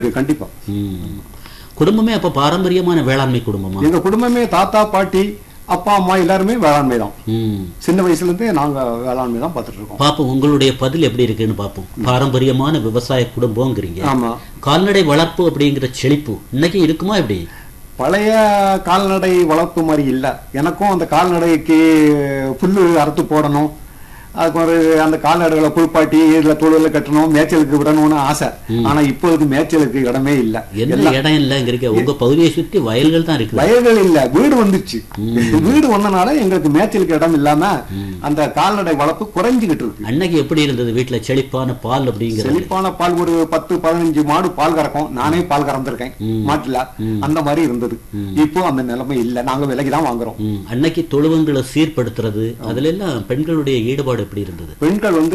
இது கண்டிப்பா ம். குடும்பமே அப்ப பாரம்பரியமான வேளாண்மை குடும்பமா எங்க குடும்பமே தாத்தா பாட்டி அப்பா அம்மா எல்லாருமே வேளாண்மை தான் ம். சின்ன வயசுல இருந்தே நாங்க வேளாண்மை தான் பார்த்துட்டு இருக்கோம் பாப்போம் உங்களுடைய பதில் எப்படி இருக்குன்னு பாப்போம் பாரம்பரியமான விவசாய குடும்பங்கிறீங்க ஆமா கால்நடை வளர்ப்பு அப்படிங்கிற செழிப்பு இன்னைக்கு இருக்குமா எப்படி பழைய கால்நடை வளர்ப்பு மாதிரி இல்ல எனக்கும் அந்த கால்நடைக்கு புல்லு அறுத்து போடணும் அதுக்கு ஒரு அந்த கால்நடைகளை குளிப்பாட்டி இதுல தொழுல கட்டணும் மேய்ச்சலுக்கு விடணும்னு ஆசை ஆனா இப்போதைக்கு மேய்ச்சலுக்கு இடமே இல்ல என்ன இடம் இல்லைங்கிறீங்க உங்க பகுதியை சுத்தி வயல்கள் தான் இருக்குது வயல்கள் இல்ல வீடு வந்துச்சு வீடு வந்தனால எங்களுக்கு மேய்ச்சலுக்கு இடம் இல்லாம அந்த கால்நடை வளர்ப்பு குறைஞ்சுகிட்டு இருக்கு அன்னைக்கு எப்படி இருந்தது வீட்டுல செழிப்பான பால் அப்படிங்கிறது செழிப்பான பால் ஒரு பத்து பதினஞ்சு மாடு பால் கறக்கும் நானே பால் கறந்திருக்கேன் மாட்டுல அந்த மாதிரி இருந்தது இப்போ அந்த நிலைமை இல்ல நாங்க விலைக்கு தான் வாங்குறோம் ம். அன்னைக்கு தொழுவங்களை சீர்படுத்துறது அதுல எல்லாம் பெண்களுடைய ஈடுபாடு எப்படி இருந்தது பெண்கள் வந்து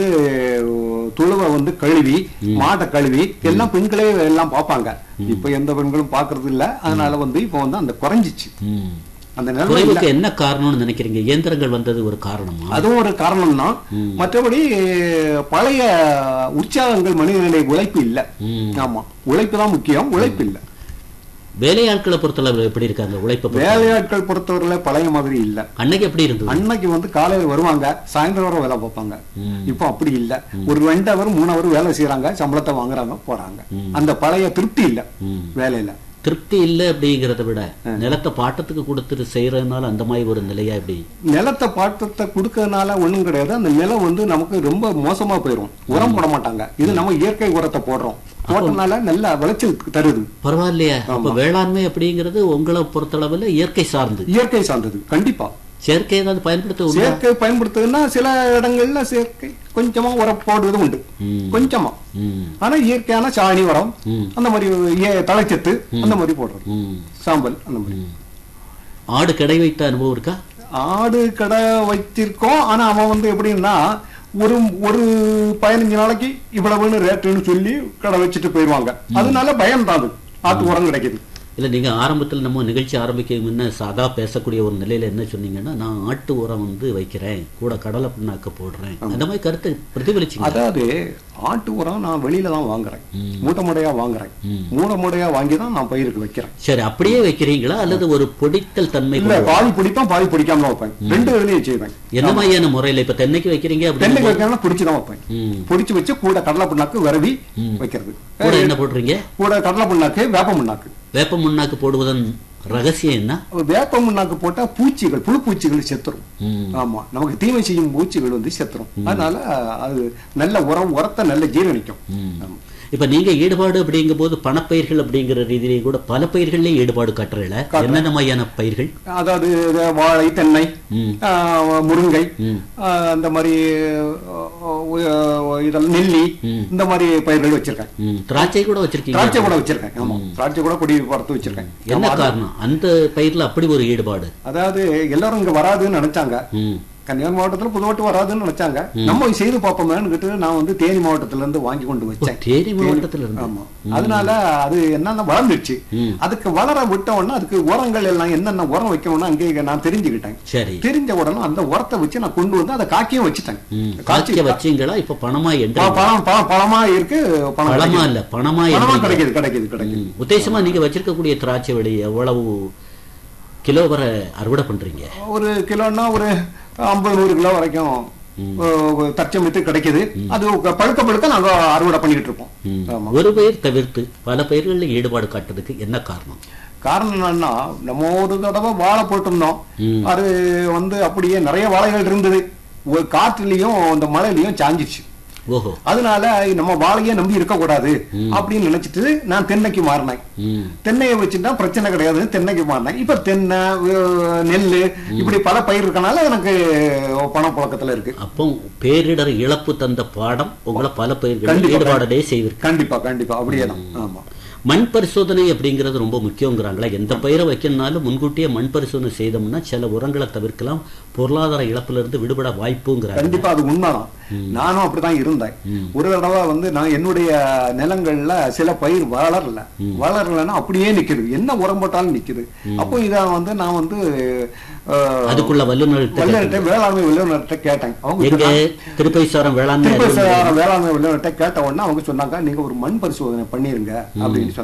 துளுவை வந்து கழுவி மாட்டை கழுவி எல்லாம் பெண்களே எல்லாம் பார்ப்பாங்க இப்ப எந்த பெண்களும் பாக்குறது இல்ல அதனால வந்து இப்போ வந்து அந்த குறைஞ்சிச்சு ம். அந்த நிலைமை இல்ல. குறைவுக்கு என்ன காரணம்னு நினைக்கிறீங்க இயந்திரங்கள் வந்தது ஒரு காரணமா அதுவும் ஒரு காரணம் தான் மற்றபடி பழைய உற்சாகங்கள் மனிதனுடைய உழைப்பு இல்ல ம். ஆமா உழைப்பு தான் முக்கியம் உழைப்பு இல்ல வேலையாட்களை பொறுத்தளவு எப்படி இருக்காங்க உழைப்பை பொறுத்த- வேலையாட்கள் பொறுத்தவரையில பழைய மாதிரி இல்ல அன்னைக்கு எப்படி இருந்தது அன்னைக்கு வந்து காலையில வருவாங்க சாயந்தரம் வரை வேலை பார்ப்பாங்க ம். இப்போ அப்படி இல்ல ஒரு ரெண்டு அவர் மூணு அவர் வேலை செய்யறாங்க சம்பளத்தை வாங்குறாங்க போறாங்க அந்த பழைய திருப்தி இல்ல ம். வேலையில திருப்தி இல்லை அப்படிங்கிறத விட நிலத்தை பாட்டத்துக்கு கொடுத்துட்டு செய்யறதுனால அந்த மாதிரி ஒரு நிலையா எப்படி நிலத்தை பாட்டத்தை கொடுக்கறதுனால ஒண்ணும் கிடையாது அந்த நிலம் வந்து நமக்கு ரொம்ப மோசமா போயிடும் உரம் போட மாட்டாங்க இது நம்ம இயற்கை உரத்தை போடுறோம் போட்டனால நல்ல விளைச்சல் தருது பரவாயில்லையா அப்ப வேளாண்மை அப்படிங்கிறது உங்களை பொறுத்தளவுல இயற்கை சார்ந்து இயற்கை சார்ந்தது கண்டிப்பா செயற்கை ஏதாவது பயன்படுத்த உண்டா? செயற்கை பயன்படுத்துதுன்னா சில இடங்கள்ல செயற்கை கொஞ்சமா உரம் போடுறது உண்டு ம். கொஞ்சமா ம். ஆனா இயற்கையான சாணி உரம் ம். அந்த மாதிரி ஏ- தழைச்சத்து அந்த மாதிரி போடுறது ம். சாம்பல் அந்த மாதிரி ஆடு கடை வைத்த அனுபவம் இருக்கா ஆடு கடை வைத்திருக்கோம் ஆனா அவன் வந்து எப்படின்னா ஒரு ஒரு பதினஞ்சு நாளைக்கு இவ்வளவுன்னு ரேட்டுன்னு சொல்லி கடை வச்சுட்டு போயிடுவாங்க அதனால பயம் தான் அது ஆட்டு உரம் கிடைக்குது இல்ல நீங்க ஆரம்பத்துல நம்ம நிகழ்ச்சி ஆரம்பிக்க முன்ன சாதா பேசக்கூடிய ஒரு நிலையில என்ன சொன்னீங்கன்னா நான் ஆட்டு உரம் வந்து வைக்கிறேன் கூட கடலை புண்ணாக்க போடுறேன் அந்த மாதிரி கருத்தை பிரதிபலிச்சீங்க அதாவது ஆட்டு உரம் நான் வெளியில தான் வாங்குறேன் மூட்டை முடையா வாங்குறேன் மூட்டை முடையா வாங்கி தான் நான் பயிருக்கு வைக்கிறேன் சரி அப்படியே வைக்கிறீங்களா அல்லது ஒரு பொடித்தல் தன்மை இல்ல கொண்டு- பாதி பிடிப்பேன் பாதி பிடிக்காம வைப்பேன் ரெண்டு இதுலயும் செய்வேன் என்ன மாதிரியான முறையில இப்ப தென்னைக்கு வைக்கிறீங்க தென்னை அப்படின்னு வைக்கணும்னா பிடிச்சு தான் வைப்பேன் ம். பிடிச்சு வச்சு கூட கடலை புண்ணாக்கு விரவி வைக்கிறது கூட என்ன போடுறீங்க கூட கடலை புண்ணாக்கு வேப்ப புண்ணாக்கு வேப்ப முன்னாக்கு போடுவதன் ரகசியம் என்ன வேப்ப முன்னாக்கு போட்டா பூச்சிகள் புழு பூச்சிகள் செத்துரும் ம். ஆமா நமக்கு தீமை செய்யும் பூச்சிகள் வந்து செத்துரும் அதனால அது நல்ல உரம் உரத்தை நல்ல ஜீரணிக்கும் ஆமா. இப்ப நீங்க ஈடுபாடு அப்படிங்கும் போது பணப்பயிர்கள் அப்படிங்கிற ரீதியிலேயும் கூட பல பயிர்கள்லயும் ஈடுபாடு காட்டுறல என்னென்ன மாதிரியான பயிர்கள் அதாவது இது வாழை தென்னை ம். ஆ, முருங்கை ம். ஆ, அந்த மாதிரி ஆ, ஆ, இதெல்லாம் நெல்லி இந்த மாதிரி பயிர்கள் வச்சிருக்கேன் ம், திராட்சை கூட வச்சிருக்கீங்க திராட்சை கூட வச்சிருக்கேன் ஆமா திராட்சை கூட கொடி பார்த்து வச்சிருக்கேன் என்ன காரணம் அந்த பயிர்ல அப்படி ஒரு ஈடுபாடு அதாவது எல்லாரும் இங்க வராதுன்னு நினைச்சாங்க ம். கன்னியாகுமரி மாவட்டத்துல புதுவட்டு வராதுன்னு நினைச்சாங்க நம்ம செய்து பார்ப்போமேன்னு கிட்ட நான் வந்து தேனி மாவட்டத்துல இருந்து வாங்கி கொண்டு வச்சேன் தேனி மாவட்டத்துல இருந்து ஆமா அதனால அது என்னன்னா வளர்ந்துச்சு அதுக்கு வளர விட்ட உடனே அதுக்கு உரங்கள் எல்லாம் என்னென்ன உரம் வைக்கணும்னு அங்கே நான் தெரிஞ்சுக்கிட்டேன் சரி தெரிஞ்ச உடனே அந்த உரத்தை வச்சு நான் கொண்டு வந்து அதை காக்கியும் வச்சுட்டேன் ம். காய்ச்சி காய்ச்ச வச்சீங்களா இப்ப பணமா என்று ப- பழம் பழம் பழமா இருக்கு பணம் பழமா கிடைக்குது. இல்ல பணமா பணமா என்று கிடைக்குது கிடைக்குது கிடைக்குது ம். உத்தேசமா நீங்க வச்சிருக்கக்கூடிய திராட்சை விலை எவ்வளவு கிலோ வர அறுவடை பண்றீங்க ஒரு கிலோன்னா ஒரு ஐம்பது நூறு கிலோ வரைக்கும் அஹ், தற்சமயத்து கிடைக்குது அது பழுக்க பழுக்க நாங்க அறுவடை பண்ணிக்கிட்டு இருப்போம் ஆமா ஒரு பயிர் தவிர்த்து பல பயிர்களில் ஈடுபாடு காட்டுறதுக்கு என்ன காரணம் காரணம் என்னன்னா நம்ம ஒரு தடவை வாழை போட்டிருந்தோம் அது வந்து அப்படியே நிறைய வாழைகள் இருந்தது ஒரு காற்றுலயும் அந்த மழையிலயும் சாஞ்சிச்சு ஓஹோ அதனால நம்ம வாழையே நம்பி இருக்கக்கூடாது அப்படின்னு நினைச்சிட்டு நான் தென்னைக்கு மாறினேன் ம். தென்னையை வச்சுட்டா பிரச்சனை கிடையாது தென்னைக்கு மாறினேன் இப்ப தென்னை அஹ், நெல்லு இப்படி பல பயிர் இருக்கனால எனக்கு பணப்புழக்கத்துல இருக்கு அப்போ பேரிடர் இழப்பு தந்த பாடம் உங்களை பல பயிர்களில் கண்டிப்பா. ஈடுபாடே செய்விருக்கு கண்டிப்பா கண்டிப்பா அப்படியே தான் ஆமா மண் பரிசோதனை அப்படிங்கிறது ரொம்ப முக்கியங்கிறாங்களா எந்த பயிரை வைக்கணும்னாலும் முன்கூட்டியே மண் பரிசோதனை செய்தோம்னா சில உரங்களை தவிர்க்கலாம் பொருளாதார இழப்புல இருந்து விடுபட வாய்ப்புங்கிறாங்க கண்டிப்பா அது உண்மைதான் நானும் அப்படிதான் இருந்தேன் ஒரு தடவை வந்து நான் என்னுடைய நிலங்கள்ல சில பயிர் வளரல வளரலன்னா அப்படியே நிக்குது என்ன உரம் போட்டாலும் நிக்குது அப்போ இத வந்து நான் வந்து அஹ், அதுக்குள்ள வல்லுநர்கிட்ட வல்லுநர்கிட்ட வேளாண்மை வல்லுநர்கிட்ட கேட்டேன் அவங்க எங்க திருப்பைசாரம் வேளாண்மை திருப்பதி அலுவலகம் வேளாண்மை வல்லுநர்கிட்ட கேட்ட உடனே அவங்க சொன்னாங்க நீங்க ஒரு மண் பரிசோதனை பண்ணிருங்க அப்படின்னு அப்படின்னு